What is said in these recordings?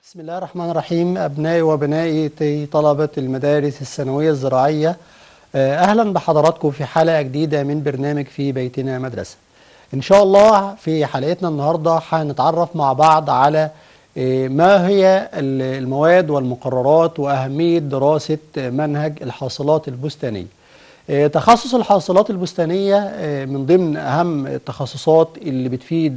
بسم الله الرحمن الرحيم أبنائي وبنائي طلبة المدارس الثانوية الزراعية آه، أهلا بحضراتكم في حلقة جديدة من برنامج في بيتنا مدرسة إن شاء الله في حلقتنا النهاردة هنتعرف مع بعض على آه، ما هي ال- المواد والمقررات وأهمية دراسة منهج الحاصلات البستانية آه، تخصص الحاصلات البستانية آه، من ضمن أهم التخصصات اللي بتفيد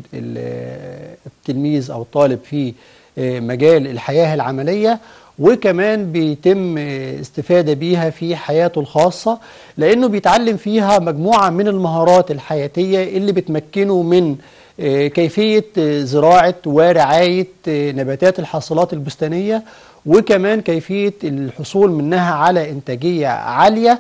ال- التلميذ أو الطالب في آه، مجال الحياة العملية وكمان بيتم آه، استفادة بيها في حياته الخاصة لأنه بيتعلم فيها مجموعة من المهارات الحياتية اللي بتمكنه من آه، كيفية آه، زراعة ورعاية آه، نباتات الحاصلات البستانية وكمان كيفية الحصول منها على إنتاجية عالية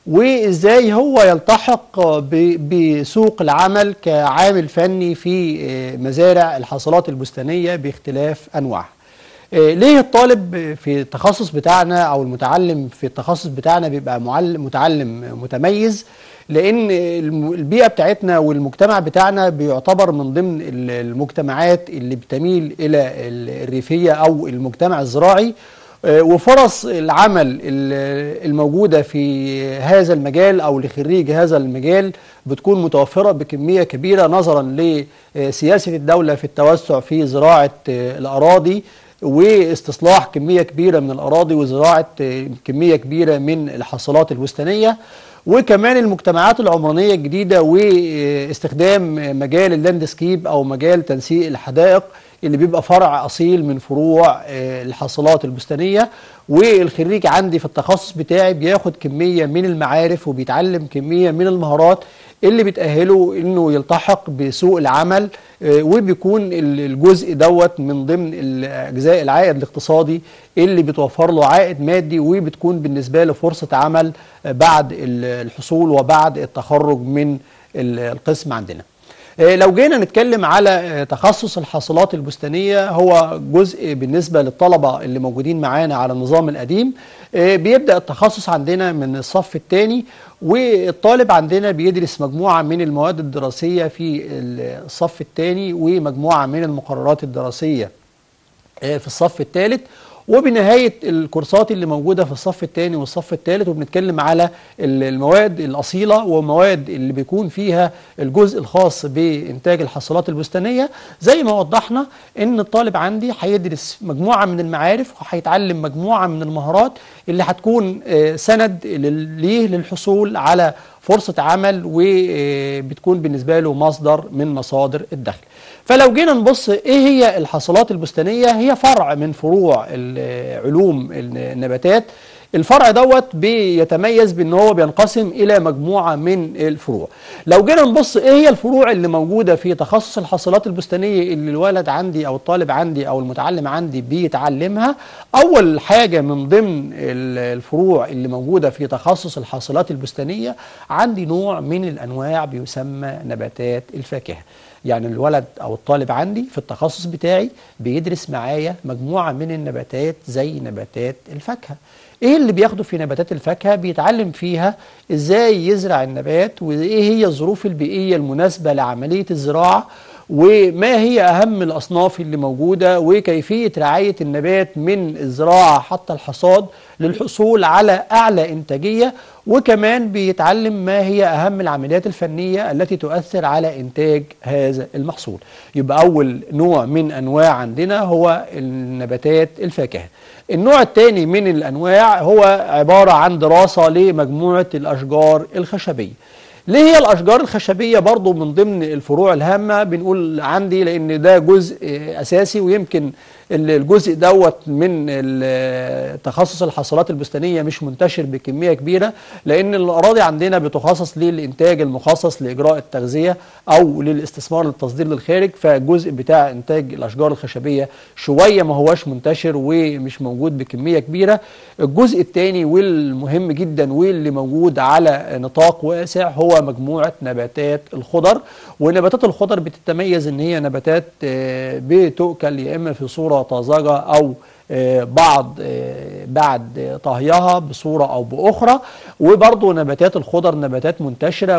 وازاي هو يلتحق ب- بسوق العمل كعامل فني في آه، مزارع الحاصلات البستانية باختلاف أنواعها آه، ليه الطالب في التخصص بتاعنا او المتعلم في التخصص بتاعنا بيبقى معلم متعلم متميز لان الم- البيئه بتاعتنا والمجتمع بتاعنا بيعتبر من ضمن ال- المجتمعات اللي بتميل الى ال- الريفيه او المجتمع الزراعي آه، وفرص العمل ال- الموجودة في هذا المجال أو لخريج هذا المجال بتكون متوفرة بكمية كبيرة نظرا لسياسة الدولة في التوسع في زراعة آه، الأراضي واستصلاح كمية كبيرة من الأراضي وزراعة آه، كمية كبيرة من الحاصلات البستانية وكمان المجتمعات العمرانية الجديدة واستخدام مجال اللاندسكيب أو مجال تنسيق الحدائق اللي بيبقى فرع أصيل من فروع آه، الحاصلات البستانية والخريج عندي في التخصص بتاعي بياخد كمية من المعارف وبيتعلم كمية من المهارات اللي بتأهله انه يلتحق بسوق العمل آه، وبيكون ال- الجزء دوت من ضمن الاجزاء العائد الاقتصادي اللي بتوفر له عائد مادي وبتكون بالنسبة له فرصة عمل آه، بعد ال- الحصول وبعد التخرج من ال- القسم عندنا آه، لو جينا نتكلم على آه، تخصص الحاصلات البستانية هو جزء بالنسبة للطلبة اللي موجودين معانا على النظام القديم آه، بيبدأ التخصص عندنا من الصف الثاني والطالب عندنا بيدرس مجموعة من المواد الدراسية في الصف الثاني ومجموعة من المقررات الدراسية آه، في الصف الثالث وبنهاية الكورسات اللي موجودة في الصف الثاني والصف الثالث وبنتكلم على ال- المواد الأصيلة ومواد اللي بيكون فيها الجزء الخاص بإنتاج الحصولات البستانية زي ما وضحنا إن الطالب عندي هيدرس مجموعة من المعارف وهيتعلم مجموعة من المهارات اللي هتكون آه، سند لل- ليه للحصول على فرصة عمل وبتكون بالنسبة له مصدر من مصادر الدخل فلو جينا نبص ايه هي الحصلات البستانية هي فرع من فروع ال- علوم النباتات الفرع دوت بيتميز بان هو بينقسم الى مجموعه من الفروع لو جينا نبص ايه هي الفروع اللي موجوده في تخصص الحصلات البستانيه اللي الولد عندي او الطالب عندي او المتعلم عندي بيتعلمها اول حاجه من ضمن ال- الفروع اللي موجوده في تخصص الحاصلات البستانيه عندي نوع من الانواع بيسمى نباتات الفاكهه يعني الولد او الطالب عندي في التخصص بتاعي بيدرس معايا مجموعه من النباتات زي نباتات الفاكهه ايه اللي بياخده في نباتات الفاكهه بيتعلم فيها ازاي يزرع النبات وايه هي الظروف البيئيه المناسبه لعمليه الزراعه وما هي اهم الاصناف اللي موجوده وكيفيه رعايه النبات من الزراعه حتى الحصاد للحصول على اعلى انتاجيه وكمان بيتعلم ما هي اهم العمليات الفنيه التي تؤثر على انتاج هذا المحصول يبقى اول نوع من انواع عندنا هو النباتات الفاكهه النوع الثاني من الانواع هو عباره عن دراسه لمجموعه الاشجار الخشبيه ليه هي الاشجار الخشبيه برضو من ضمن الفروع الهامه بنقول عندي لان ده جزء اساسي ويمكن الجزء دوت من ال- تخصص الحصلات البستانيه مش منتشر بكميه كبيره لان الاراضي عندنا بتخصص للانتاج المخصص لاجراء التغذيه او للاستثمار للتصدير للخارج فالجزء بتاع انتاج الاشجار الخشبيه شويه ما هوش منتشر ومش موجود بكميه كبيره الجزء الثاني والمهم جدا واللي موجود على نطاق واسع هو مجموعه نباتات الخضر ونباتات الخضر بتتميز ان هي نباتات آه، بتؤكل يا اما في صوره طازجه او آه، بعض آه، بعد طهيها بصورة أو بأخرى وبرضه نباتات الخضر نباتات منتشرة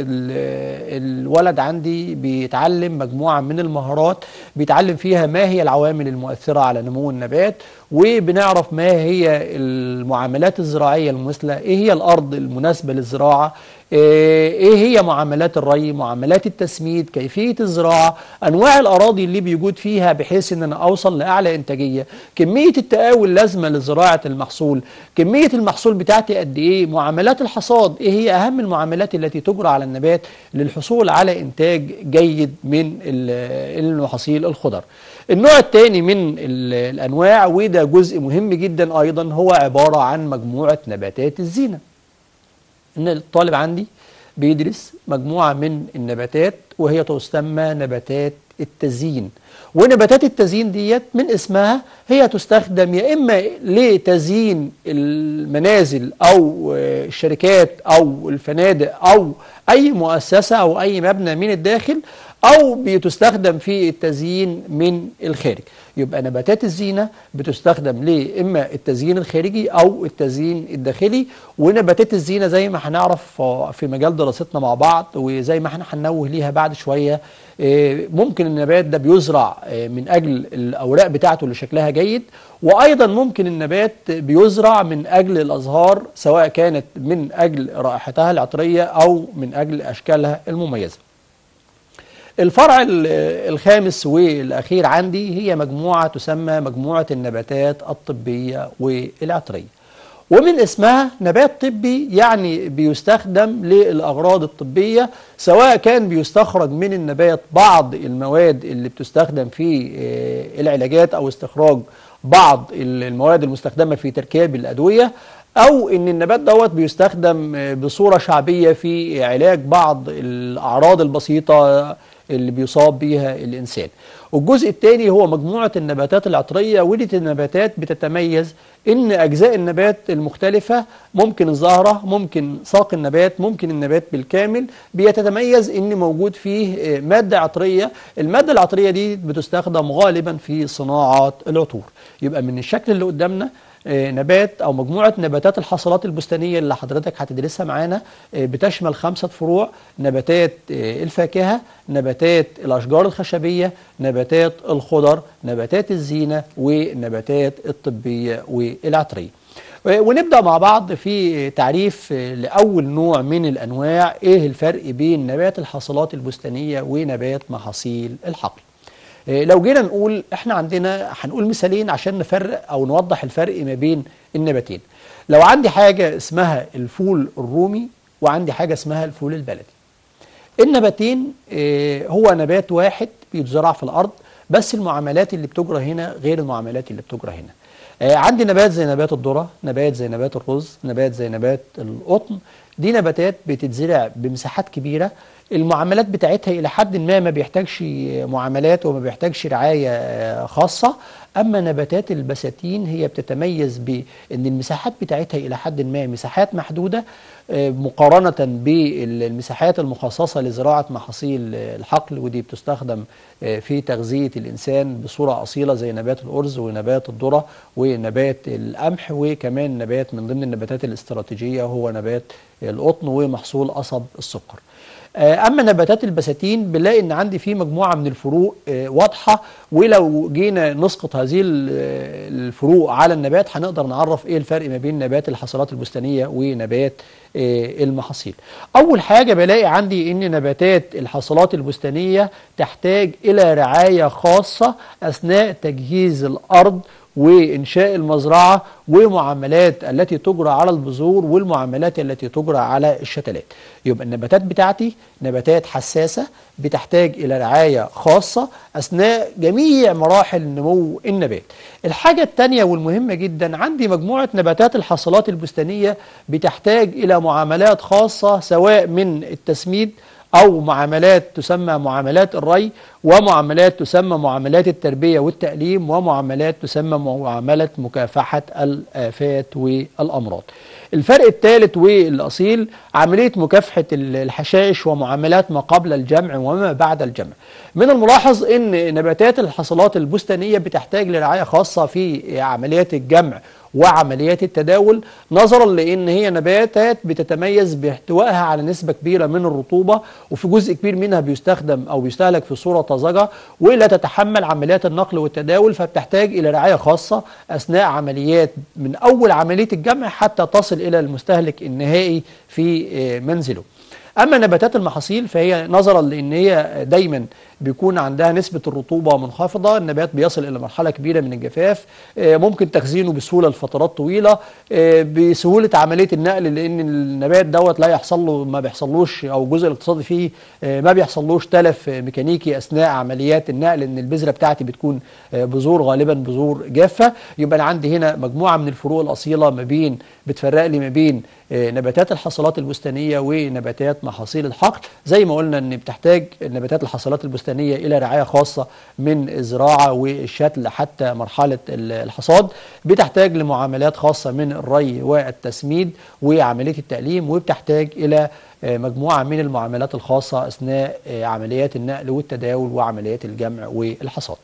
والولد عندي بيتعلم مجموعة من المهارات بيتعلم فيها ما هي العوامل المؤثرة على نمو النبات وبنعرف ما هي المعاملات الزراعية المثلى ايه هي الأرض المناسبة للزراعة ايه هي معاملات الري معاملات التسميد كيفية الزراعة انواع الاراضي اللي بيوجد فيها بحيث ان انا اوصل لاعلى انتاجية كمية التقاوي اللازمة لزراعة المحصول كمية المحصول بتاعتي قد ايه معاملات الحصاد ايه هي اهم المعاملات التي تجرى على النبات للحصول على انتاج جيد من المحاصيل الخضر النوع الثاني من الانواع وده جزء مهم جدا ايضا هو عبارة عن مجموعة نباتات الزينة ان الطالب عندي بيدرس مجموعة من النباتات وهي تسمى نباتات التزيين ونباتات التزيين ديت من اسمها هي تستخدم يا إما لتزيين المنازل أو الشركات أو الفنادق أو أي مؤسسة أو أي مبنى من الداخل أو بتستخدم في التزيين من الخارج يبقى نباتات الزينة بتستخدم لإما التزيين الخارجي أو التزيين الداخلي ونباتات الزينة زي ما هنعرف في مجال دراستنا مع بعض وزي ما احنا هننوه ليها بعد شوية ممكن النبات ده بيزرع من أجل الأوراق بتاعته اللي شكلها جيد وأيضا ممكن النبات بيزرع من أجل الأزهار سواء كانت من أجل رائحتها العطرية أو من أجل أشكالها المميزة الفرع الخامس والأخير عندي هي مجموعة تسمى مجموعة النباتات الطبية والعطرية ومن اسمها نبات طبي يعني بيستخدم للأغراض الطبية سواء كان بيستخرج من النبات بعض المواد اللي بتستخدم في العلاجات أو استخراج بعض المواد المستخدمة في تركيب الأدوية أو إن النبات دوت بيستخدم بصورة شعبية في علاج بعض الأعراض البسيطة اللي بيصاب بيها الإنسان والجزء الثاني هو مجموعة النباتات العطرية ودي النباتات بتتميز إن أجزاء النبات المختلفة ممكن الزهرة ممكن ساق النبات ممكن النبات بالكامل بيتتميز إن موجود فيه مادة عطرية المادة العطرية دي بتستخدم غالبا في صناعة العطور يبقى من الشكل اللي قدامنا نبات أو مجموعة نباتات الحصلات البستانية اللي حضرتك هتدرسها معانا بتشمل خمسة فروع نباتات الفاكهة نباتات الأشجار الخشبية نباتات الخضر نباتات الزينة ونباتات الطبية والعطرية ونبدأ مع بعض في تعريف لأول نوع من الأنواع إيه الفرق بين نبات الحصلات البستانية ونبات محاصيل الحقل لو جينا نقول احنا عندنا هنقول مثالين عشان نفرق او نوضح الفرق ما بين النباتين لو عندي حاجة اسمها الفول الرومي وعندي حاجة اسمها الفول البلدي النباتين اه هو نبات واحد بيتزرع في الارض بس المعاملات اللي بتجرى هنا غير المعاملات اللي بتجرى هنا اه عندي نبات زي نبات الذرة نبات زي نبات الرز نبات زي نبات القطن دي نباتات بتتزرع بمساحات كبيرة المعاملات بتاعتها إلى حد ما ما بيحتاجش معاملات وما بيحتاجش رعاية خاصة أما نباتات البساتين هي بتتميز بأن المساحات بتاعتها إلى حد ما مساحات محدودة مقارنة بالمساحات المخصصة لزراعة محاصيل الحقل ودي بتستخدم في تغذية الإنسان بصورة أصيلة زي نبات الأرز ونبات الذرة ونبات القمح وكمان نبات من ضمن النباتات الاستراتيجية هو نبات القطن ومحصول قصب السكر اما نباتات البساتين بنلاقي ان عندي فيه مجموعه من الفروق واضحه ولو جينا نسقط هذه الفروق على النبات هنقدر نعرف ايه الفرق ما بين نبات الحصلات البستانيه ونبات المحاصيل اول حاجه بلاقي عندي ان نباتات الحصلات البستانيه تحتاج الى رعايه خاصه اثناء تجهيز الارض وإنشاء المزرعة ومعاملات التي تجرى على البذور والمعاملات التي تجرى على الشتلات يبقى النباتات بتاعتي نباتات حساسة بتحتاج إلى رعاية خاصة أثناء جميع مراحل نمو النبات الحاجة الثانية والمهمة جدا عندي مجموعة نباتات الحصلات البستانية بتحتاج إلى معاملات خاصة سواء من التسميد أو معاملات تسمى معاملات الري ومعاملات تسمى معاملات التربية والتأليم ومعاملات تسمى معاملة مكافحة الآفات والأمراض الفرق الثالث والاصيل عمليه مكافحه الحشائش ومعاملات ما قبل الجمع وما بعد الجمع من الملاحظ ان نباتات الحصلات البستانيه بتحتاج لرعايه خاصه في عمليات الجمع وعمليات التداول نظرا لان هي نباتات بتتميز باحتوائها على نسبه كبيره من الرطوبه وفي جزء كبير منها بيستخدم او بيستهلك في صوره طازجه ولا تتحمل عمليات النقل والتداول فبتحتاج الى رعايه خاصه اثناء عمليات من اول عمليه الجمع حتى تصل الى المستهلك النهائي في منزله. اما نباتات المحاصيل فهي نظرا لان هي دايما بيكون عندها نسبة الرطوبة منخفضة النبات بيصل إلى مرحلة كبيرة من الجفاف ممكن تخزينه بسهولة لفترات طويلة بسهولة عملية النقل لأن النبات دوت لا يحصل له ما بيحصلوش أو الجزء الاقتصادي فيه ما بيحصلوش تلف ميكانيكي أثناء عمليات النقل لأن البذرة بتاعتي بتكون بذور غالبا بذور جافة يبقى أنا عندي هنا مجموعة من الفروق الأصيلة ما بين بتفرق لي ما بين نباتات الحصلات البستانية ونباتات محاصيل الحقل زي ما قلنا ان بتحتاج نباتات الحصلات البستانية الى رعاية خاصة من الزراعة والشتل حتى مرحلة الحصاد بتحتاج لمعاملات خاصة من الري والتسميد وعملية التأليم وبتحتاج الى مجموعة من المعاملات الخاصة اثناء عمليات النقل والتداول وعمليات الجمع والحصاد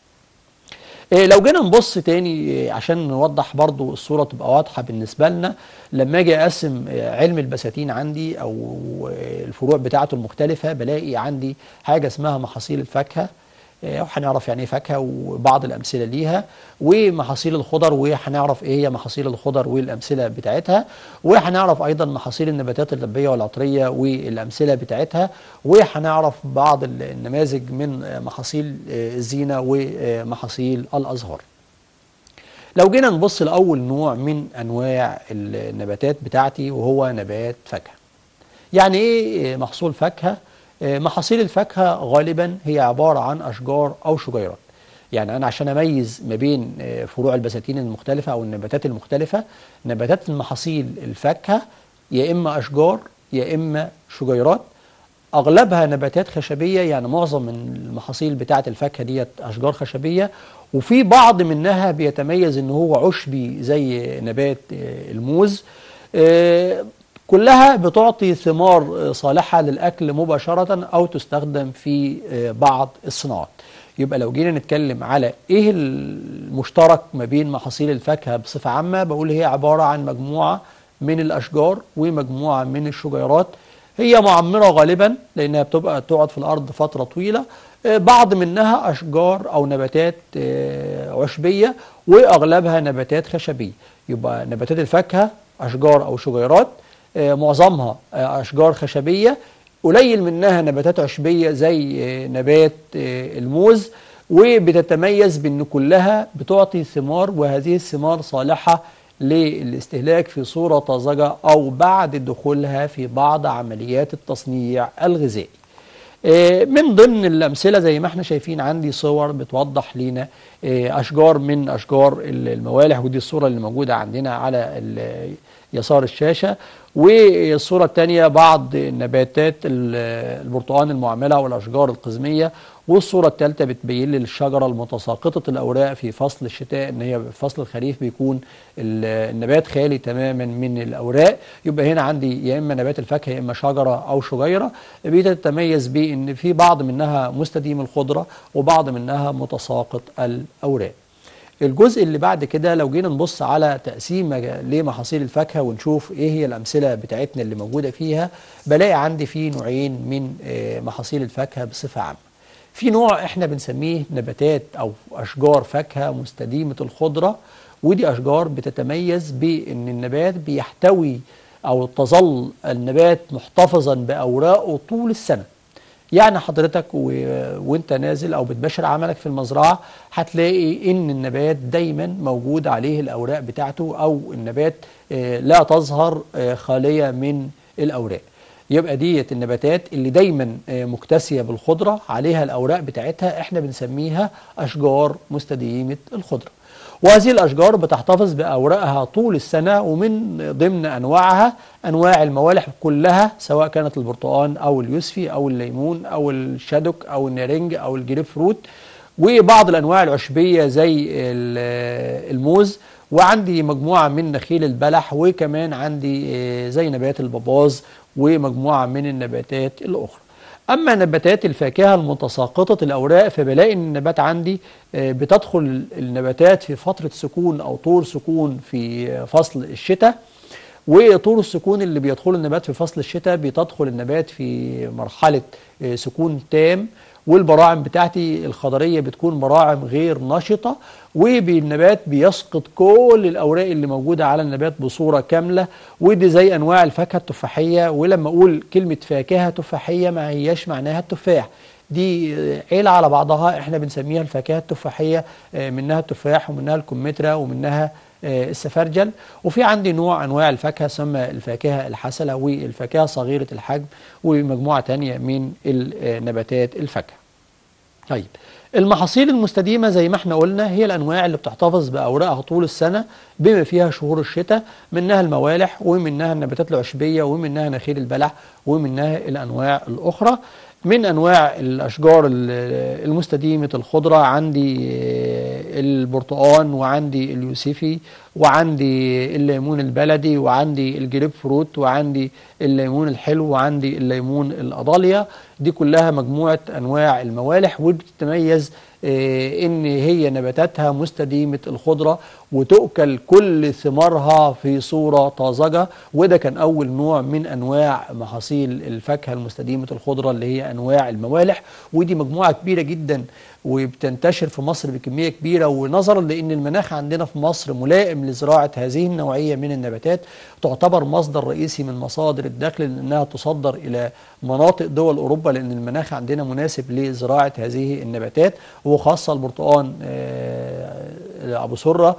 لو جينا نبص تاني عشان نوضح برضو الصورة تبقى واضحة بالنسبة لنا لما اجي اقسم علم البساتين عندي او الفروع بتاعته المختلفة بلاقي عندي حاجة اسمها محاصيل الفاكهة وهنعرف يعني ايه فاكهه وبعض الامثله ليها ومحاصيل الخضر وهنعرف ايه هي محاصيل الخضر والامثله بتاعتها وهنعرف ايضا محاصيل النباتات اللبيه والعطريه والامثله بتاعتها وهنعرف بعض النماذج من محاصيل الزينه ومحاصيل الازهار. لو جينا نبص لاول نوع من انواع النباتات بتاعتي وهو نبات فاكهه. يعني ايه محصول فاكهه؟ محاصيل الفاكهة غالبا هي عبارة عن أشجار أو شجيرات يعني أنا عشان أميز ما بين فروع البساتين المختلفة أو النباتات المختلفة نباتات المحاصيل الفاكهة يا إما أشجار يا إما شجيرات أغلبها نباتات خشبية يعني معظم المحاصيل بتاعة الفاكهة ديت أشجار خشبية وفي بعض منها بيتميز إن هو عشبي زي نبات الموز كلها بتعطي ثمار صالحة للأكل مباشرة أو تستخدم في بعض الصناعات يبقى لو جينا نتكلم على إيه المشترك ما بين محاصيل الفاكهة بصفة عامة بقول هي عبارة عن مجموعة من الأشجار ومجموعة من الشجيرات هي معمرة غالبا لأنها بتبقى تقعد في الأرض فترة طويلة بعض منها أشجار أو نباتات عشبية وأغلبها نباتات خشبية يبقى نباتات الفاكهة أشجار أو شجيرات معظمها أشجار خشبية قليل منها نباتات عشبية زي نبات الموز وبتتميز بأن كلها بتعطي ثمار وهذه الثمار صالحة للاستهلاك في صورة طازجة أو بعد دخولها في بعض عمليات التصنيع الغذائي من ضمن الأمثلة زي ما احنا شايفين عندي صور بتوضح لنا أشجار من أشجار الموالح ودي الصورة اللي موجودة عندنا على يسار الشاشة والصورة الثانية بعض نباتات البرتقال المعملة والأشجار القزمية والصورة الثالثة بتبين لي الشجرة المتساقطة الأوراق في فصل الشتاء إن هي في فصل الخريف بيكون النبات خالي تماما من الأوراق يبقى هنا عندي يا إما نبات الفاكهة يا إما شجرة أو شجيرة بتتميز بإن في بعض منها مستديم الخضرة وبعض منها متساقط الأوراق. الجزء اللي بعد كده لو جينا نبص على تقسيمة لمحاصيل الفاكهة ونشوف ايه هي الأمثلة بتاعتنا اللي موجودة فيها بلاقي عندي فيه نوعين من محاصيل الفاكهة بصفة عامة في نوع احنا بنسميه نباتات أو أشجار فاكهة مستديمة الخضرة ودي أشجار بتتميز بأن النبات بيحتوي أو تظل النبات محتفظا بأوراقه طول السنة يعني حضرتك و... وانت نازل او بتباشر عملك في المزرعه هتلاقي ان النبات دايما موجود عليه الاوراق بتاعته او النبات لا تظهر خاليه من الاوراق يبقى ديت النباتات اللي دايما مكتسيه بالخضره عليها الاوراق بتاعتها احنا بنسميها اشجار مستديمه الخضره وهذه الأشجار بتحتفظ بأوراقها طول السنة ومن ضمن أنواعها أنواع الموالح كلها سواء كانت البرتقال أو اليوسفي أو الليمون أو الشادوك أو النارنج أو الجريب فروت وبعض الأنواع العشبية زي الموز وعندي مجموعة من نخيل البلح وكمان عندي آه، زي نبات الباباز ومجموعة من النباتات الأخرى أما نباتات الفاكهة المتساقطة الأوراق فبلاقي إن النبات عندي آه، بتدخل النباتات في فترة سكون أو طور سكون في آه، فصل الشتاء وطور السكون اللي بيدخل النبات في فصل الشتاء بتدخل النبات في مرحلة آه، سكون تام والبراعم بتاعتي الخضرية بتكون براعم غير نشطة وبالنبات بيسقط كل الأوراق اللي موجودة على النبات بصورة كاملة ودي زي أنواع الفاكهة التفاحية ولما أقول كلمة فاكهة تفاحية ما هياش معناها التفاح دي آه، عيلة على بعضها احنا بنسميها الفاكهة التفاحية آه، منها التفاح ومنها الكمثرى ومنها آه، السفرجل وفي عندي نوع انواع الفاكهه سمى الفاكهه الحسله والفاكهه صغيره الحجم ومجموعه تانية من النباتات الفاكهه. طيب المحاصيل المستديمه زي ما احنا قلنا هي الانواع اللي بتحتفظ باوراقها طول السنه بما فيها شهور الشتاء منها الموالح ومنها النباتات العشبيه ومنها نخيل البلح ومنها الانواع الاخرى من انواع الاشجار ال- المستديمه الخضره عندي آه، البرتقال وعندي اليوسفي وعندي الليمون البلدي وعندي الجريب فروت وعندي الليمون الحلو وعندي الليمون الأضاليا دي كلها مجموعة أنواع الموالح وبتتميز آه، ان هي نباتاتها مستديمة الخضرة وتؤكل كل ثمارها في صورة طازجة وده كان اول نوع من انواع محاصيل الفاكهة المستديمة الخضرة اللي هي انواع الموالح ودي مجموعة كبيرة جدا وبتنتشر في مصر بكمية كبيرة ونظرا لأن المناخ عندنا في مصر ملائم لزراعة هذه النوعية من النباتات تعتبر مصدر رئيسي من مصادر الدخل لأنها تصدر إلى مناطق دول أوروبا لأن المناخ عندنا مناسب لزراعة هذه النباتات وخاصة البرتقال آه، أبو سرة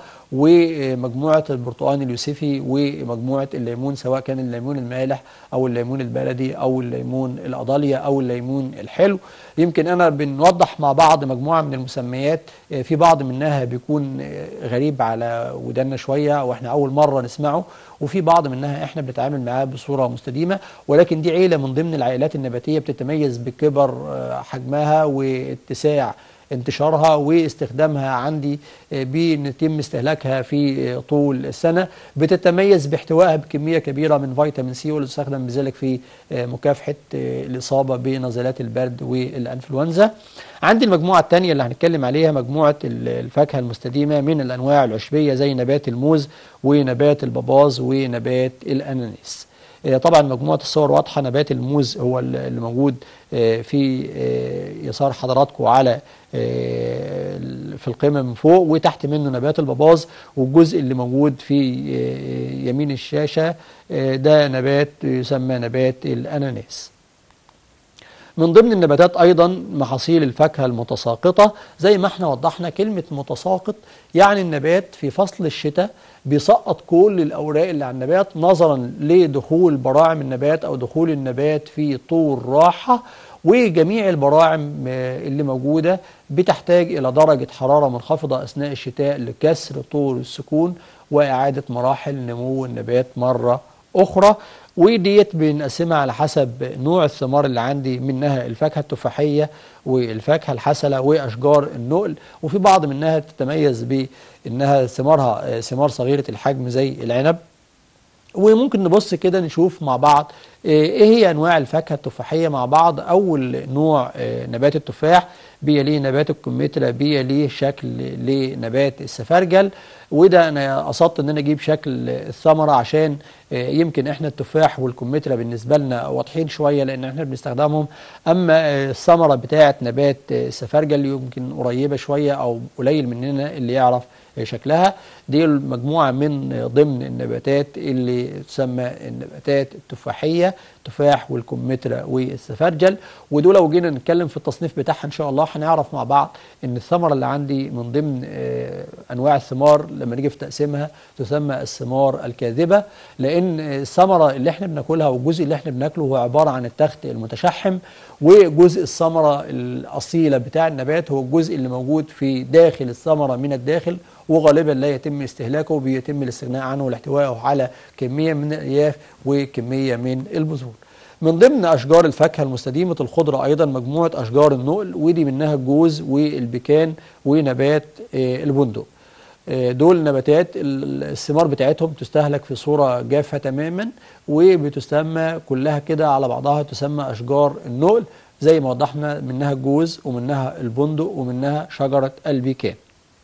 ومجموعة البرتقال اليوسفي ومجموعة الليمون سواء كان الليمون المالح أو الليمون البلدي أو الليمون الأضاليا أو الليمون الحلو يمكن أنا بنوضح مع بعض مجموعة من المسميات آه، في بعض منها بيكون آه، غريب على ودنا شوية وإحنا أول مرة نسمعه وفي بعض منها إحنا بنتعامل معاه بصورة مستديمة ولكن دي عيلة من ضمن العائلات النباتية بتتميز بكبر آه، حجمها واتساع انتشارها واستخدامها عندي آه، بيتم استهلاكها في آه، طول السنة بتتميز باحتوائها بكمية كبيرة من فيتامين سي واللي يستخدم بذلك في آه، مكافحة آه، الإصابة بنزلات البرد والأنفلونزا عندي المجموعة الثانية اللي هنتكلم عليها مجموعة ال- الفاكهة المستديمة من الأنواع العشبية زي نبات الموز ونبات الباباز ونبات الأناناس آه، طبعا مجموعة الصور واضحة نبات الموز هو ال- اللي موجود آه، في آه، يسار حضراتكم على آه، في القمة من فوق وتحت منه نبات الباباز والجزء اللي موجود في آه، يمين الشاشة آه، ده نبات يسمى نبات الأناناس من ضمن النباتات ايضا محاصيل الفاكهه المتساقطه زي ما احنا وضحنا كلمه متساقط يعني النبات في فصل الشتاء بيسقط كل الاوراق اللي على النبات نظرا لدخول براعم النبات او دخول النبات في طور راحه وجميع البراعم آه، اللي موجوده بتحتاج الى درجه حراره منخفضه اثناء الشتاء لكسر طور السكون واعاده مراحل نمو النبات مره اخرى وديت بنقسمها على حسب نوع الثمار اللي عندي منها الفاكهه التفاحيه والفاكهه الحسله واشجار النقل وفي بعض منها تتميز بانها ثمارها آه، ثمار صغيره الحجم زي العنب وممكن نبص كده نشوف مع بعض آه، ايه هي انواع الفاكهه التفاحيه مع بعض اول نوع آه، نبات التفاح بيليه نبات الكمثرى بيليه شكل لنبات السفرجل وده انا قصدت ان انا اجيب شكل الثمره عشان آه، يمكن احنا التفاح والكمثرى بالنسبه لنا واضحين شويه لان احنا بنستخدمهم اما آه، الثمره بتاعه نبات آه، السفرجل يمكن قريبه شويه او قليل مننا اللي يعرف شكلها دي مجموعة من ضمن النباتات اللي تسمى النباتات التفاحية تفاح والكمثرى والسفرجل ودول لو جينا نتكلم في التصنيف بتاعها ان شاء الله هنعرف مع بعض ان الثمرة اللي عندي من ضمن آه، انواع الثمار لما نيجي في تقسيمها تسمى الثمار الكاذبة لان الثمرة اللي احنا بناكلها والجزء اللي احنا بناكله هو عبارة عن التخت المتشحم وجزء الثمرة الأصيلة بتاع النبات هو الجزء اللي موجود في داخل الثمرة من الداخل وغالبا لا يتم استهلاكه وبيتم الاستغناء عنه والاحتواء على كمية من الألياف وكمية من البذور من ضمن أشجار الفاكهة المستديمة الخضرة أيضا مجموعة أشجار النقل ودي منها الجوز والبكان ونبات آه، البندق آه، دول نباتات ال- الثمار بتاعتهم تستهلك في صورة جافة تماما وبتسمى كلها كده على بعضها تسمى أشجار النقل زي ما وضحنا منها الجوز ومنها البندق ومنها شجرة البيكان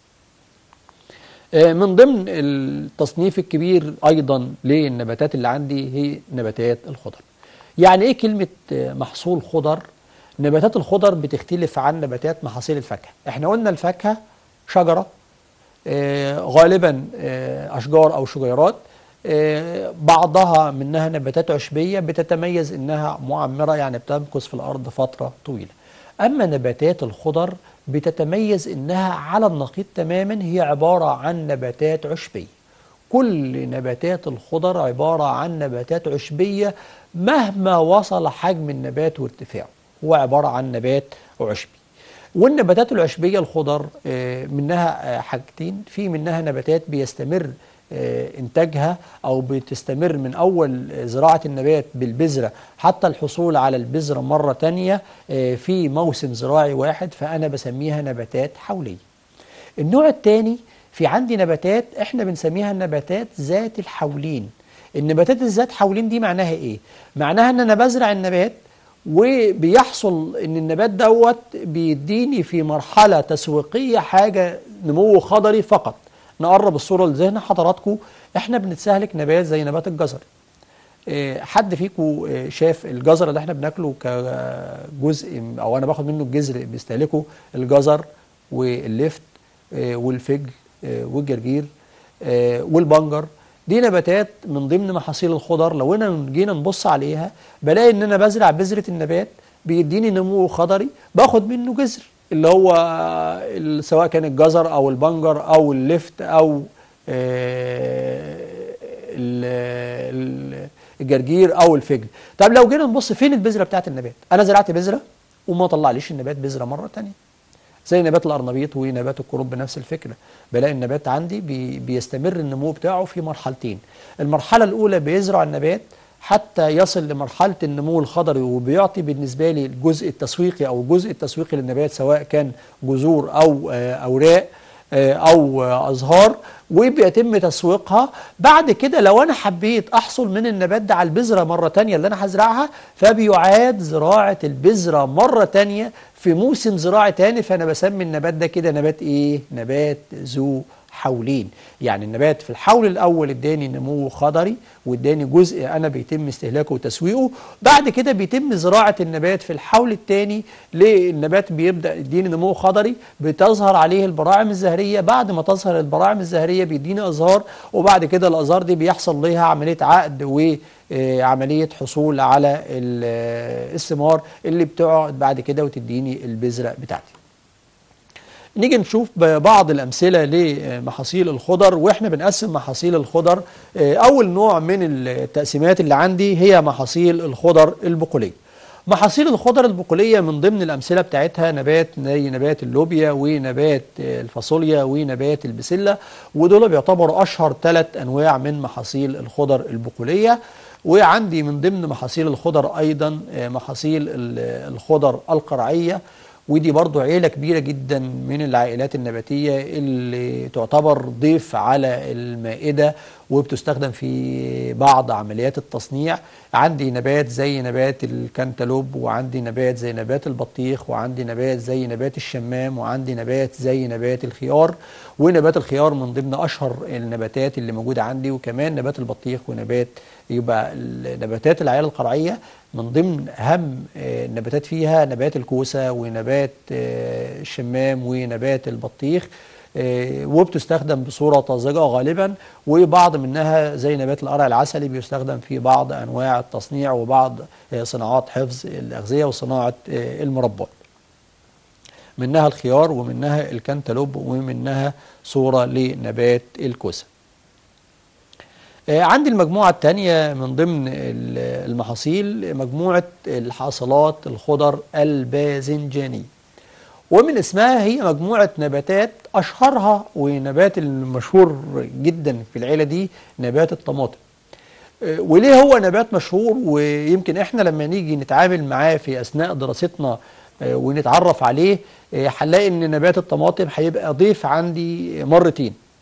آه، من ضمن التصنيف الكبير أيضا للنباتات اللي عندي هي نباتات الخضر يعني إيه كلمة آه، محصول خضر؟ نباتات الخضر بتختلف عن نباتات محاصيل الفاكهة احنا قلنا الفاكهة شجرة آه، غالبا آه، أشجار أو شجيرات آه، بعضها منها نباتات عشبية بتتميز إنها معمرة يعني بتمكث في الأرض فترة طويلة أما نباتات الخضر بتتميز إنها على النقيض تماما هي عبارة عن نباتات عشبية كل نباتات الخضر عبارة عن نباتات عشبية مهما وصل حجم النبات وارتفاعه هو عبارة عن نبات عشبي والنباتات العشبية الخضر آه، منها آه، حاجتين في منها نباتات بيستمر آه، إنتاجها أو بتستمر من أول زراعة النبات بالبذرة حتى الحصول على البذرة مرة تانية آه، في موسم زراعي واحد فأنا بسميها نباتات حولية النوع الثاني في عندي نباتات احنا بنسميها النباتات ذات الحولين النباتات الذات حولين دي معناها ايه معناها ان انا بزرع النبات وبيحصل ان النبات دوت بيديني في مرحله تسويقيه حاجه نمو خضري فقط نقرب الصوره لذهن حضراتكم احنا بنتسهلك نبات زي نبات الجزر إيه، حد فيكم إيه، شاف الجزر اللي احنا بناكله كجزء او انا باخد منه الجذر بيستهلكه الجزر واللفت إيه، والفجل إيه، والجرجير إيه، والبنجر دي نباتات من ضمن محاصيل الخضر لو انا جينا نبص عليها بلاقي ان انا بزرع بذره النبات بيديني نمو خضري باخد منه جذر اللي هو ال- سواء كان الجزر او البنجر او اللفت او آه، ال- ال- الجرجير او الفجل طب لو جينا نبص فين البذره بتاعت النبات انا زرعت بذره وما طلعليش النبات بذره مره تانية زي نبات القرنبيط ونبات الكرنب بنفس الفكره بلاقي النبات عندي بي بيستمر النمو بتاعه في مرحلتين المرحله الاولى بيزرع النبات حتى يصل لمرحله النمو الخضري وبيعطي بالنسبه لي الجزء التسويقي او الجزء التسويقي للنبات سواء كان جذور او آه، اوراق آه، او آه، ازهار وبيتم تسويقها بعد كده لو انا حبيت احصل من النبات ده على البذره مره تانية اللي انا هزرعها فبيعاد زراعه البذره مره تانية في موسم زراعي تاني فانا بسمي النبات ده كده نبات ايه نبات ذو حولين يعني النبات في الحول الاول اداني نمو خضري واداني جزء انا بيتم استهلاكه وتسويقه بعد كده بيتم زراعه النبات في الحول الثاني للنبات بيبدا يديني نمو خضري بتظهر عليه البراعم الزهريه بعد ما تظهر البراعم الزهريه بيديني ازهار وبعد كده الازهار دي بيحصل ليها عمليه عقد و آه، عملية حصول على ال- آه، الثمار اللي بتقعد بعد كده وتديني البذرة بتاعتي نيجي نشوف ب- بعض الأمثلة لمحاصيل الخضر وإحنا بنقسم محاصيل الخضر آه، أول نوع من التقسيمات اللي عندي هي محاصيل الخضر البقولية محاصيل الخضر البقولية من ضمن الأمثلة بتاعتها نبات زي نبات اللوبيا ونبات آه، الفاصوليا ونبات البسلة ودول بيعتبروا أشهر ثلاث أنواع من محاصيل الخضر البقولية وعندي من ضمن محاصيل الخضر أيضا آه، محاصيل ال- الخضر القرعية ودي برضو عيلة كبيرة جدا من العائلات النباتية اللي تعتبر ضيف على المائدة وبتستخدم في بعض عمليات التصنيع عندي نبات زي نبات الكنتالوب وعندي نبات زي نبات البطيخ وعندي نبات زي نبات الشمام وعندي نبات زي نبات الخيار ونبات الخيار من ضمن أشهر النباتات اللي موجودة عندي وكمان نبات البطيخ ونبات يبقى نباتات العيال القرعية من ضمن أهم آه، النباتات فيها نبات الكوسة ونبات آه، الشمام ونبات البطيخ آه، وبتستخدم بصورة طازجة غالبا وبعض منها زي نبات القرع العسلي بيستخدم في بعض أنواع التصنيع وبعض آه، صناعات حفظ الأغذية وصناعة آه، المربات منها الخيار ومنها الكنتالوب ومنها صورة لنبات الكوسة آه، عندي المجموعة الثانية من ضمن ال- المحاصيل مجموعة الحاصلات الخضر الباذنجانية ومن اسمها هي مجموعة نباتات أشهرها ونبات المشهور جدا في العيلة دي نبات الطماطم آه، وليه هو نبات مشهور ويمكن احنا لما نيجي نتعامل معاه في أثناء دراستنا آه، ونتعرف عليه آه، هنلاقي ان نبات الطماطم هيبقى ضيف عندي مرتين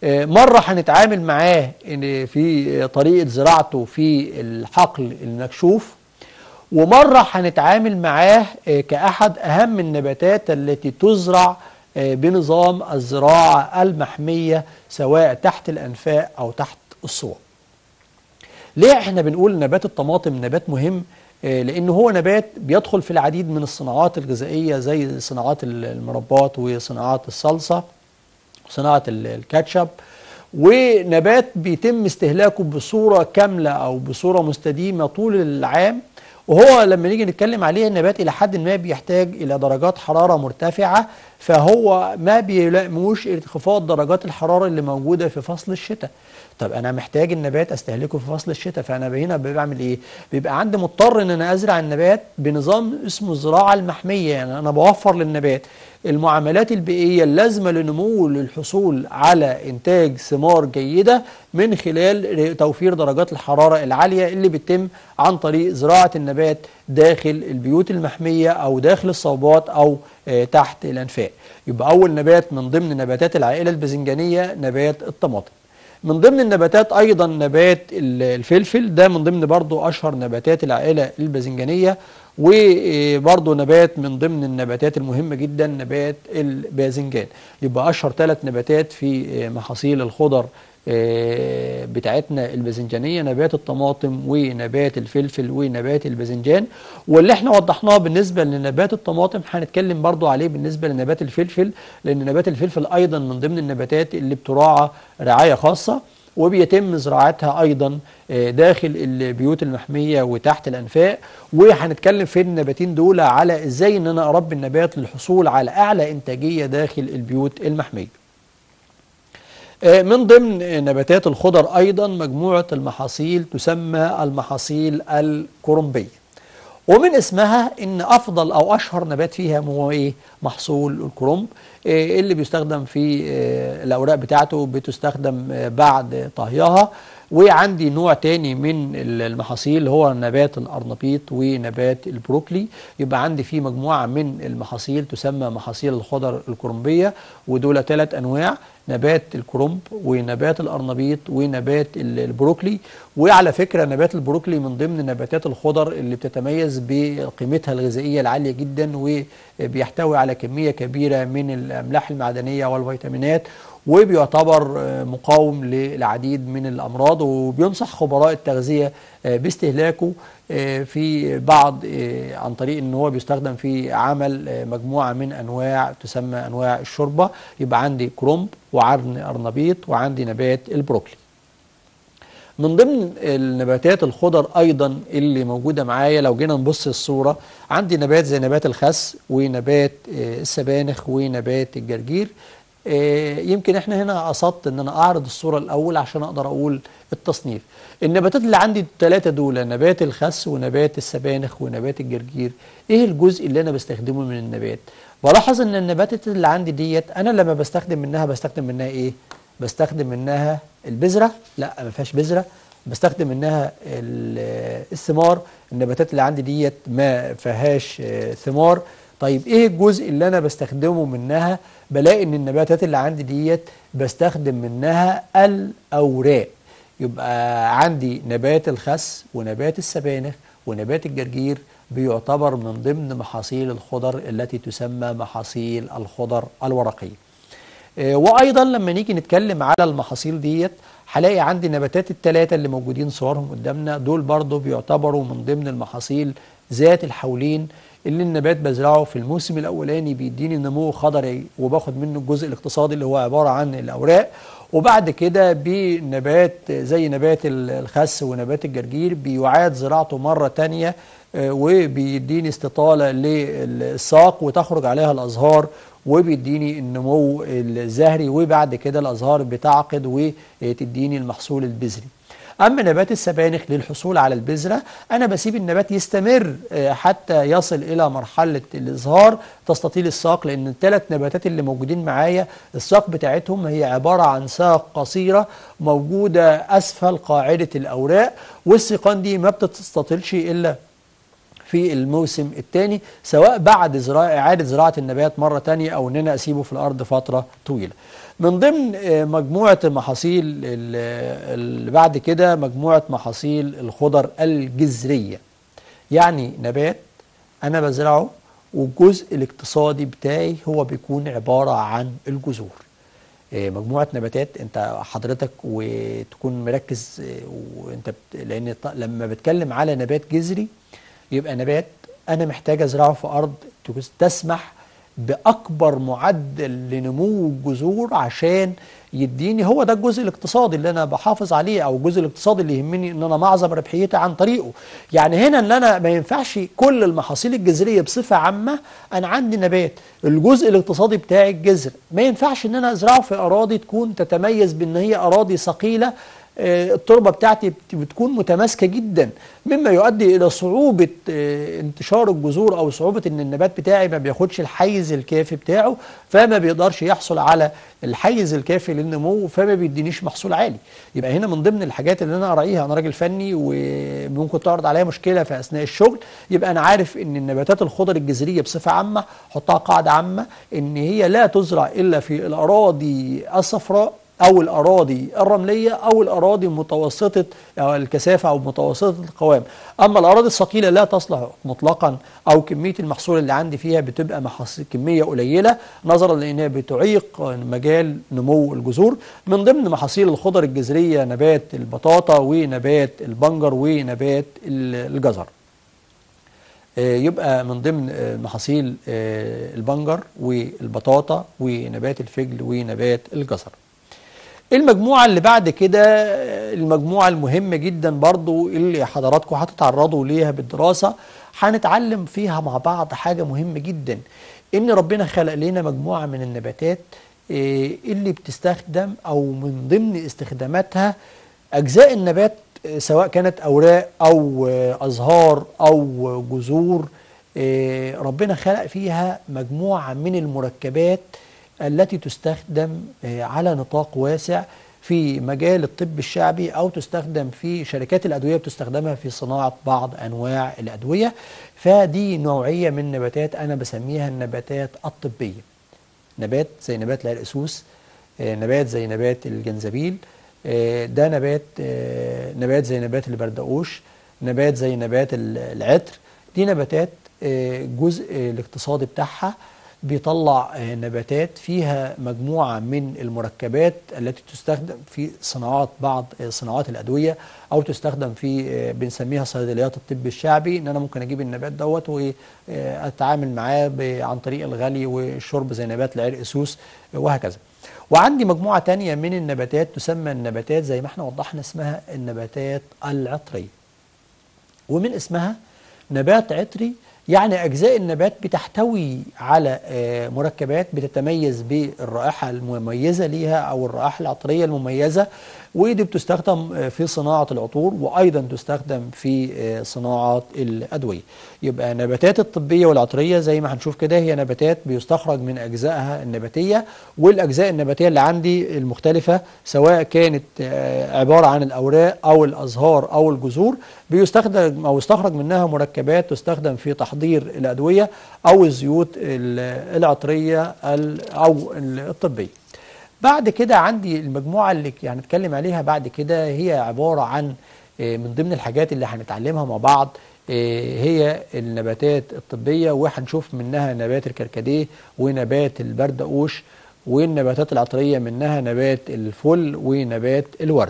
آه، مرة هنتعامل معاه إن في طريقة زراعته في الحقل المكشوف ومرة هنتعامل معاه آه، كأحد أهم النباتات التي تزرع آه، بنظام الزراعة المحمية سواء تحت الأنفاق أو تحت الصوب ليه احنا بنقول نبات الطماطم نبات مهم آه، لأنه هو نبات بيدخل في العديد من الصناعات الغذائية زي صناعات المربات وصناعات الصلصة وصناعة ال- الكاتشب ونبات بيتم استهلاكه بصورة كاملة أو بصورة مستديمة طول العام وهو لما نيجي نتكلم عليه النبات إلى حد ما بيحتاج إلى درجات حرارة مرتفعة فهو ما بيلائموش انخفاض درجات الحرارة اللي موجودة في فصل الشتاء طب انا محتاج النبات استهلكه في فصل الشتاء فانا هنا بعمل ايه بيبقى عندي مضطر ان انا ازرع النبات بنظام اسمه الزراعه المحميه يعني انا بوفر للنبات المعاملات البيئيه اللازمه لنموه للحصول على انتاج ثمار جيده من خلال توفير درجات الحراره العاليه اللي بتتم عن طريق زراعه النبات داخل البيوت المحميه او داخل الصوبات او آه، تحت الانفاق يبقى اول نبات من ضمن نباتات العائله الباذنجانيه نبات الطماطم من ضمن النباتات ايضا نبات ال- الفلفل ده من ضمن برضو اشهر نباتات العائله الباذنجانيه وبرضو نبات من ضمن النباتات المهمه جدا نبات الباذنجان يبقى اشهر ثلاث نباتات في محاصيل الخضر آه، بتاعتنا الباذنجانيه نبات الطماطم ونبات الفلفل ونبات الباذنجان واللي احنا وضحناه بالنسبه لنبات الطماطم هنتكلم برضو عليه بالنسبه لنبات الفلفل لان نبات الفلفل ايضا من ضمن النباتات اللي بتراعى رعايه خاصه وبيتم زراعتها ايضا آه، داخل البيوت المحميه وتحت الانفاق وهنتكلم في النباتين دول على ازاي ان انا اربي النبات للحصول على اعلى انتاجيه داخل البيوت المحميه آه، من ضمن نباتات الخضر أيضا مجموعة المحاصيل تسمى المحاصيل الكرنبية ومن اسمها ان افضل او اشهر نبات فيها هو ايه محصول الكرنب آه، اللي بيستخدم في آه، الاوراق بتاعته بتستخدم آه، بعد طهيها وعندي نوع تاني من المحاصيل اللي هو نبات الارنبيط ونبات البروكلي يبقى عندي في مجموعه من المحاصيل تسمى محاصيل الخضر الكرنبيه ودول ثلاث انواع نبات الكرنب ونبات الارنبيط ونبات ال- البروكلي وعلى فكره نبات البروكلي من ضمن نباتات الخضر اللي بتتميز بقيمتها الغذائيه العاليه جدا وبيحتوي على كميه كبيره من الاملاح المعدنيه والفيتامينات وبيعتبر آه، مقاوم للعديد من الامراض وبينصح خبراء التغذيه آه، باستهلاكه آه، في بعض آه، عن طريق ان هو بيستخدم في عمل آه، مجموعه من انواع تسمى انواع الشوربه يبقى عندي كرنب وعرن ارنبيط وعندي نبات البروكلي من ضمن النباتات الخضر ايضا اللي موجوده معايا لو جينا نبص الصوره عندي نبات زي نبات الخس ونبات آه، السبانخ ونبات الجرجير آه، يمكن احنا هنا قصدت ان انا اعرض الصوره الاول عشان اقدر اقول التصنيف النباتات اللي عندي الثلاثه دول نبات الخس ونبات السبانخ ونبات الجرجير ايه الجزء اللي انا بستخدمه من النبات بلاحظ ان النباتات اللي عندي ديت انا لما بستخدم منها بستخدم منها ايه بستخدم منها البذره لا ما فيهاش بذره بستخدم منها ال- الثمار النباتات اللي عندي ديت ما فيهاش آه، ثمار طيب ايه الجزء اللي انا بستخدمه منها بلاقي ان النباتات اللي عندي ديت بستخدم منها الاوراق يبقى عندي نبات الخس ونبات السبانخ ونبات الجرجير بيعتبر من ضمن محاصيل الخضر التي تسمى محاصيل الخضر الورقيه آه، وايضا لما نيجي نتكلم على المحاصيل ديت هلاقي عندي نباتات الثلاثه اللي موجودين صورهم قدامنا دول برضو بيعتبروا من ضمن المحاصيل ذات الحولين اللي النبات بزرعه في الموسم الاولاني بيديني نمو خضري وباخد منه الجزء الاقتصادي اللي هو عباره عن الاوراق وبعد كده بنبات زي نبات الخس ونبات الجرجير بيعاد زراعته مره تانية آه، وبيديني استطاله للساق وتخرج عليها الازهار وبيديني النمو الزهري وبعد كده الازهار بتعقد وتديني المحصول البذري اما نبات السبانخ للحصول على البذره انا بسيب النبات يستمر آه، حتى يصل الى مرحله الازهار تستطيل الساق لان الثلاث نباتات اللي موجودين معايا الساق بتاعتهم هي عباره عن ساق قصيره موجوده اسفل قاعده الاوراق والسيقان دي ما بتستطيلش الا في الموسم الثاني سواء بعد زراعة إعادة زراعة النبات مرة تانية أو إن أنا أسيبه في الأرض فترة طويلة من ضمن آه، مجموعة المحاصيل اللي بعد كده مجموعة محاصيل الخضر الجذرية يعني نبات أنا بزرعه والجزء الاقتصادي بتاعي هو بيكون عبارة عن الجذور آه، مجموعة نباتات انت حضرتك وتكون مركز آه، وانت بت... لان لما بتكلم على نبات جذري يبقى نبات انا محتاج ازرعه في ارض تسمح باكبر معدل لنمو الجذور عشان يديني هو ده الجزء الاقتصادي اللي انا بحافظ عليه او الجزء الاقتصادي اللي يهمني ان انا معظم ربحيتي عن طريقه يعني هنا ان انا ما ينفعش كل المحاصيل الجذريه بصفه عامه انا عندي نبات الجزء الاقتصادي بتاعي الجذر ما ينفعش ان انا ازرعه في اراضي تكون تتميز بان هي اراضي ثقيله آه، التربه بتاعتي بتكون متماسكه جدا مما يؤدي الى صعوبه آه، انتشار الجذور او صعوبه ان النبات بتاعي ما بياخدش الحيز الكافي بتاعه فما بيقدرش يحصل على الحيز الكافي للنمو فما بيدينيش محصول عالي يبقى هنا من ضمن الحاجات اللي انا اراعيها انا راجل فني وممكن تعرض عليا مشكله في اثناء الشغل يبقى انا عارف ان النباتات الخضر الجذريه بصفه عامه حطها قاعده عامه ان هي لا تزرع الا في الاراضي الصفراء أو الأراضي الرملية أو الأراضي متوسطة أو الكثافة أو متوسطة القوام أما الأراضي الثقيلة لا تصلح مطلقا أو كمية المحصول اللي عندي فيها بتبقى كمية قليلة نظرا لأنها بتعيق مجال نمو الجذور من ضمن محاصيل الخضر الجذرية نبات البطاطا ونبات البنجر ونبات الجزر آه، يبقى من ضمن آه، محاصيل آه، البنجر والبطاطا ونبات الفجل ونبات الجزر المجموعة اللي بعد كده المجموعة المهمة جدا برضو اللي حضراتكم هتتعرضوا ليها بالدراسة هنتعلم فيها مع بعض حاجة مهمة جدا ان ربنا خلق لنا مجموعة من النباتات آه، اللي بتستخدم او من ضمن استخداماتها اجزاء النبات آه، سواء كانت اوراق او آه، ازهار او جذور ربنا خلق فيها مجموعة من المركبات التي تستخدم آه، على نطاق واسع في مجال الطب الشعبي أو تستخدم في شركات الأدوية بتستخدمها في صناعة بعض أنواع الأدوية فدي نوعية من النباتات أنا بسميها النباتات الطبية نبات زي نبات العرقسوس آه، نبات زي نبات الجنزبيل آه، ده نبات نبات زي نبات البردقوش نبات زي نبات العطر دي نباتات جزء الاقتصادي بتاعها بيطلع آه، نباتات فيها مجموعة من المركبات التي تستخدم في صناعات بعض آه، صناعات الأدوية أو تستخدم في آه، بنسميها صيدليات الطب الشعبي إن أنا ممكن أجيب النبات دوت وأتعامل معاه عن طريق الغلي والشرب زي نبات العرق سوس وهكذا وعندي مجموعة تانية من النباتات تسمى النباتات زي ما احنا وضحنا اسمها النباتات العطرية ومن اسمها نبات عطري يعني أجزاء النبات بتحتوي على آه، مركبات بتتميز بالرائحة المميزة ليها أو الرائحة العطرية المميزة ودي بتستخدم آه، في صناعة العطور وأيضا تستخدم في آه، صناعة الأدوية يبقى النباتات الطبية والعطرية زي ما هنشوف كده هي نباتات بيستخرج من أجزائها النباتية والأجزاء النباتية اللي عندي المختلفة سواء كانت عبارة عن الأوراق أو الأزهار أو الجذور بيستخدم أو يستخرج منها مركبات تستخدم في تحضير الأدوية أو الزيوت العطرية أو الطبية بعد كده عندي المجموعة اللي هنتكلم عليها بعد كده هي عبارة عن آه، من ضمن الحاجات اللي هنتعلمها مع بعض آه، هي النباتات الطبية وهنشوف منها نبات الكركديه ونبات البردقوش والنباتات العطرية منها نبات الفل ونبات الورد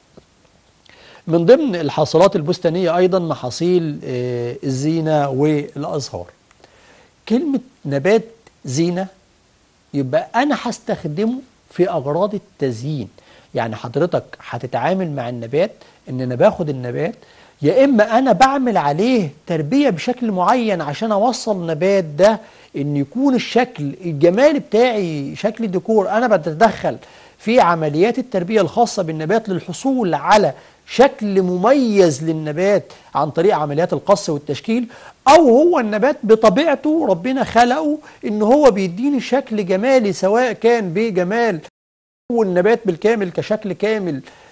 من ضمن الحاصلات البستانية أيضا محاصيل آه، الزينة والأزهار كلمة نبات زينة يبقى أنا هستخدمه في أغراض التزيين يعني حضرتك هتتعامل مع النبات ان انا باخد النبات يا اما انا بعمل عليه تربيه بشكل معين عشان اوصل النبات ده ان يكون الشكل الجمالي بتاعي شكل ديكور انا بتدخل في عمليات التربيه الخاصه بالنبات للحصول على شكل مميز للنبات عن طريق عمليات القص والتشكيل او هو النبات بطبيعته ربنا خلقه ان هو بيديني شكل جمالي سواء كان بجمال والنبات بالكامل كشكل كامل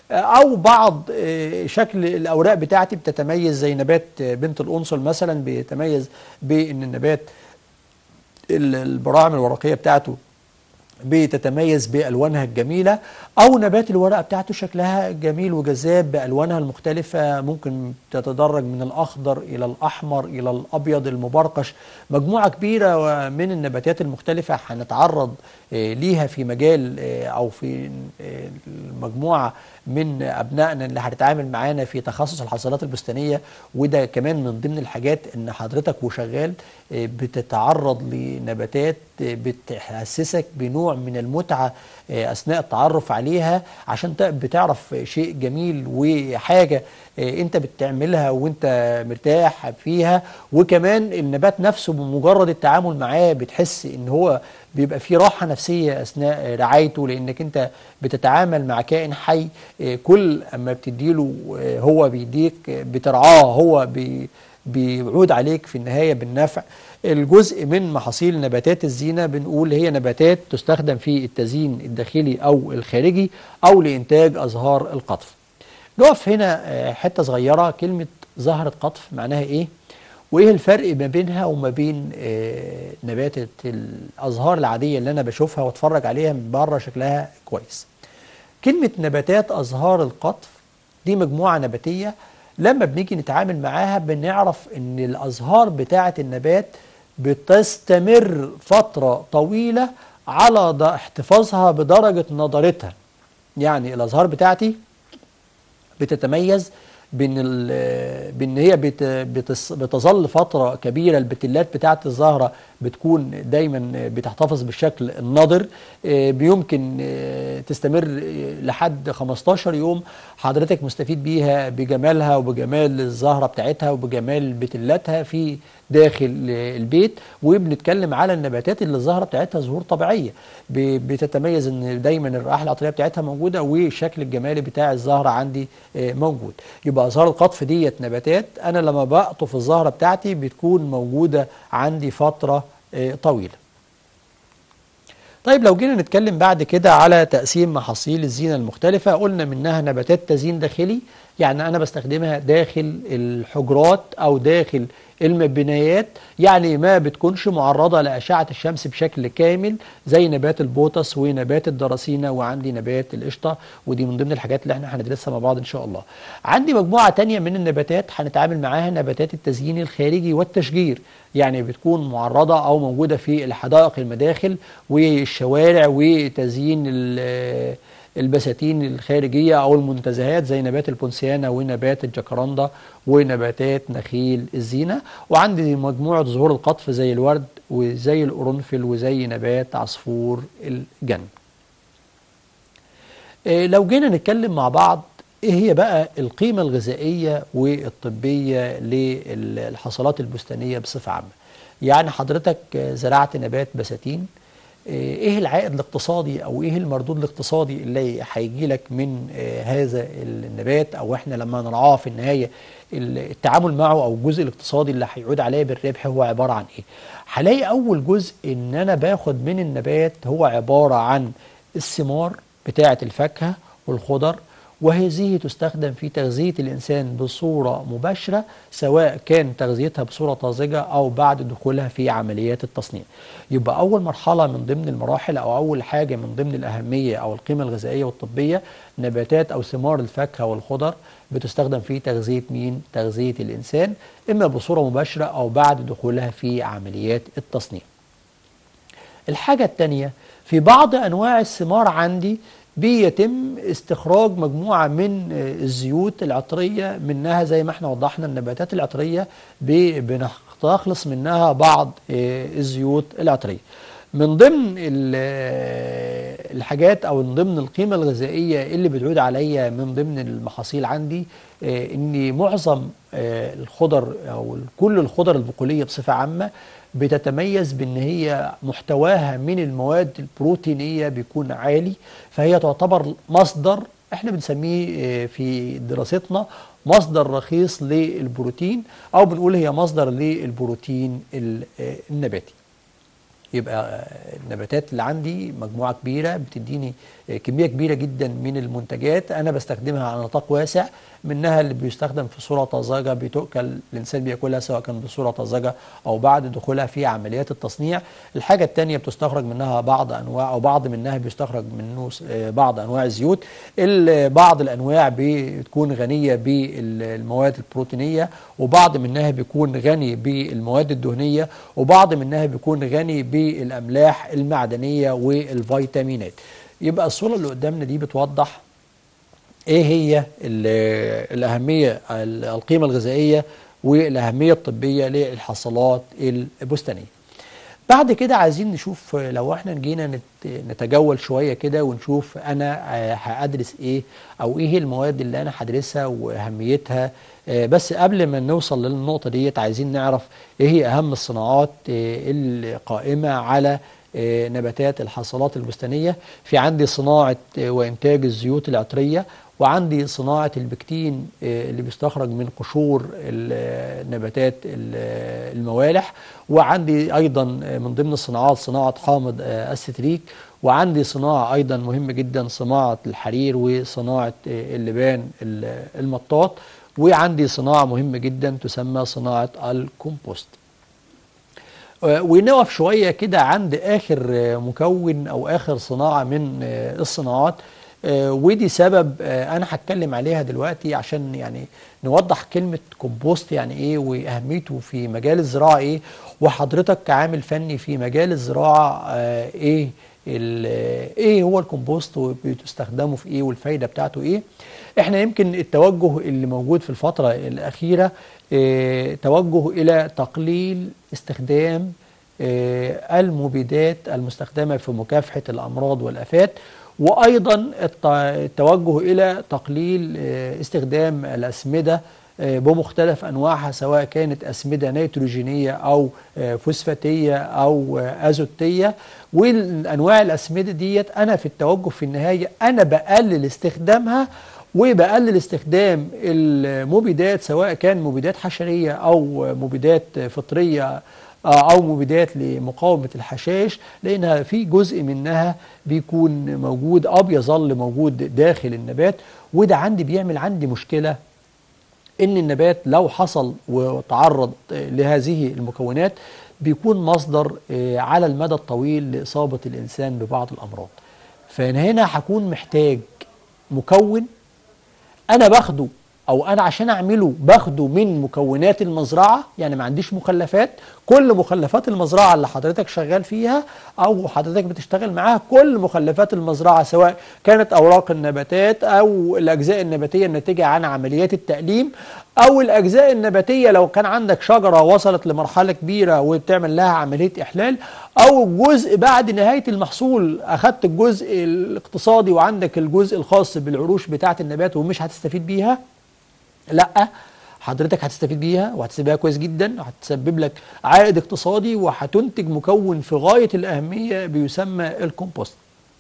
او بعض آه، شكل الاوراق بتاعتي بتتميز زي نبات بنت القنصل مثلا بيتميز بان النبات ال- البراعم الورقيه بتاعته بتتميز بالوانها الجميله او نبات الورقه بتاعته شكلها جميل وجذاب بالوانها المختلفه ممكن تتدرج من الاخضر الى الاحمر الى الابيض المبرقش مجموعه كبيره من النباتات المختلفه هنتعرض آه، ليها في مجال آه، او في آه، مجموعه من ابنائنا اللي هتتعامل معانا في تخصص الحصلات البستانيه وده كمان من ضمن الحاجات ان حضرتك وشغال آه، بتتعرض لنباتات آه، بتحسسك بنوع من المتعه آه، اثناء التعرف عليها عشان ت- بتعرف شيء جميل وحاجه آه، انت بتعملها وانت مرتاح فيها وكمان النبات نفسه بمجرد التعامل معاه بتحس ان هو بيبقى فيه راحه نفسيه اثناء رعايته لانك انت بتتعامل مع كائن حي آه، كل اما بتديله آه، هو بيديك آه، بترعاه هو بي بيعود عليك في النهايه بالنفع الجزء من محاصيل نباتات الزينه بنقول هي نباتات تستخدم في التزيين الداخلي او الخارجي او لانتاج ازهار القطف نقف هنا آه، حته صغيره كلمه زهره قطف معناها ايه وايه الفرق ما بينها وما بين آه، نباتة الازهار العاديه اللي انا بشوفها واتفرج عليها من بره شكلها كويس كلمه نباتات ازهار القطف دي مجموعه نباتيه لما بنيجي نتعامل معاها بنعرف ان الازهار بتاعه النبات بتستمر فتره طويله على ض- احتفاظها بدرجه نضارتها يعني الازهار بتاعتي بتتميز بان ال- بان هي بت بتص بتظل فتره كبيره البتلات بتاعه الزهره بتكون دايما بتحتفظ بالشكل النضر آه، بيمكن آه، تستمر آه، لحد 15 يوم حضرتك مستفيد بيها بجمالها وبجمال الزهره بتاعتها وبجمال بتلاتها في داخل آه، البيت وبنتكلم على النباتات اللي الزهره بتاعتها زهور طبيعيه ب- بتتميز ان دايما الرائحه العطريه بتاعتها موجوده والشكل الجمالي بتاع الزهره عندي آه، موجود يبقى ازهار القطف ديت نباتات انا لما بقطف الزهره بتاعتي بتكون موجوده عندي فتره آه، طويله طيب لو جينا نتكلم بعد كده على تقسيم محاصيل الزينة المختلفة قلنا منها نباتات تزيين داخلي يعني أنا بستخدمها داخل الحجرات أو داخل المبنيات يعني ما بتكونش معرضة لأشعة الشمس بشكل كامل زي نبات البوتس ونبات الدراسينا وعندي نبات القشطة ودي من ضمن الحاجات اللي احنا هندرسها مع بعض إن شاء الله عندي مجموعة تانية من النباتات هنتعامل معاها نباتات التزيين الخارجي والتشجير يعني بتكون معرضة أو موجودة في الحدائق المداخل والشوارع وتزيين ال- البساتين الخارجية أو المنتزهات زي نبات البونسيانا ونبات الجاكراندا ونباتات نخيل الزينة وعندي مجموعة زهور القطف زي الورد وزي القرنفل وزي نبات عصفور الجنة إيه لو جينا نتكلم مع بعض ايه هي بقى القيمة الغذائية والطبية للحصلات البستانية بصفة عامة يعني حضرتك آه، زرعت نبات بساتين آه، ايه العائد الاقتصادي او ايه المردود الاقتصادي اللي هيجي لك من آه، هذا النبات او احنا لما نرعاه في النهاية التعامل معه او الجزء الاقتصادي اللي هيعود عليا بالربح هو عبارة عن ايه هلاقي اول جزء ان انا باخد من النبات هو عبارة عن الثمار بتاعة الفاكهة والخضر وهذه تستخدم في تغذية الإنسان بصورة مباشرة سواء كان تغذيتها بصورة طازجة أو بعد دخولها في عمليات التصنيع يبقى أول مرحلة من ضمن المراحل أو أول حاجة من ضمن الأهمية أو القيمة الغذائية والطبية نباتات أو ثمار الفاكهة والخضر بتستخدم في تغذية مين؟ تغذية الإنسان إما بصورة مباشرة أو بعد دخولها في عمليات التصنيع الحاجة التانية في بعض أنواع الثمار عندي بيتم استخراج مجموعة من آه، الزيوت العطرية منها زي ما احنا وضحنا النباتات العطرية ب- بنستخلص منها بعض آه، الزيوت العطرية من ضمن ال- آه، الحاجات او من ضمن القيمة الغذائية اللي بتعود عليا من ضمن المحاصيل عندي آه، ان معظم آه، الخضر او كل الخضر البقولية بصفة عامة بتتميز بان هي محتواها من المواد البروتينيه بيكون عالي فهي تعتبر مصدر احنا بنسميه آه، في دراستنا مصدر رخيص للبروتين او بنقول هي مصدر للبروتين ال- آه، النباتي يبقى النباتات اللي عندي مجموعة كبيرة بتديني كمية كبيرة جدا من المنتجات أنا بستخدمها على نطاق واسع منها اللي بيستخدم في صورة طازجة بتؤكل الإنسان بياكلها سواء كان بصورة طازجة أو بعد دخولها في عمليات التصنيع الحاجة التانية بتستخرج منها بعض أنواع أو بعض منها بيستخرج منه بعض أنواع الزيوت بعض الأنواع بتكون غنية بالمواد البروتينية وبعض منها بيكون غني بالمواد الدهنية وبعض منها بيكون غني بالأملاح المعدنية والفيتامينات يبقى الصورة اللي قدامنا دي بتوضح ايه هي الأهمية القيمة الغذائية والأهمية الطبية للحصلات البستانية بعد كده عايزين نشوف لو احنا جينا نتجول شوية كده ونشوف انا هادرس ايه او ايه المواد اللي انا هدرسها واهميتها بس قبل ما نوصل للنقطة ديت عايزين نعرف ايه هي اهم الصناعات القائمة على نباتات الحصلات البستانية في عندي صناعة وإنتاج الزيوت العطرية وعندي صناعة البكتين اللي بيستخرج من قشور نباتات الموالح وعندي أيضا من ضمن الصناعات صناعة حامض الستريك وعندي صناعة أيضا مهمة جدا صناعة الحرير وصناعة اللبان المطاط وعندي صناعة مهمة جدا تسمى صناعة الكومبوست ونقف شوية كده عند آخر مكون أو آخر صناعة من الصناعات ودي سبب أنا هتكلم عليها دلوقتي عشان يعني نوضح كلمة كومبوست يعني إيه وأهميته في مجال الزراعة إيه وحضرتك كعامل فني في مجال الزراعة إيه ايه هو الكومبوست وبتستخدمه في ايه والفايده بتاعته ايه احنا يمكن التوجه اللي موجود في الفتره الاخيره اه توجه الى تقليل استخدام اه المبيدات المستخدمه في مكافحه الامراض والافات وايضا التوجه الى تقليل اه استخدام الاسمده بمختلف انواعها سواء كانت اسمده نيتروجينيه او فوسفاتيه او ازوتيه والانواع الاسمده ديت انا في التوجه في النهايه انا بقلل استخدامها وبقلل استخدام المبيدات سواء كان مبيدات حشريه او مبيدات فطريه او مبيدات لمقاومه الحشائش لانها في جزء منها بيكون موجود او بيظل موجود داخل النبات وده عندي بيعمل عندي مشكله ان النبات لو حصل وتعرض لهذه المكونات بيكون مصدر على المدى الطويل لاصابه الانسان ببعض الامراض فهنا هكون محتاج مكون انا باخده او انا عشان اعمله باخده من مكونات المزرعه يعني ما عنديش مخلفات كل مخلفات المزرعه اللي حضرتك شغال فيها او حضرتك بتشتغل معاها كل مخلفات المزرعه سواء كانت اوراق النباتات او الاجزاء النباتيه الناتجه عن عمليات التأليم او الاجزاء النباتيه لو كان عندك شجره وصلت لمرحله كبيره وبتعمل لها عمليه احلال او الجزء بعد نهايه المحصول اخذت الجزء الاقتصادي وعندك الجزء الخاص بالعروش بتاعه النبات ومش هتستفيد بيها لا حضرتك هتستفيد بيها وهتستفيد بيها كويس جدا وهتسبب لك عائد اقتصادي وهتنتج مكون في غايه الاهميه بيسمى الكومبوست.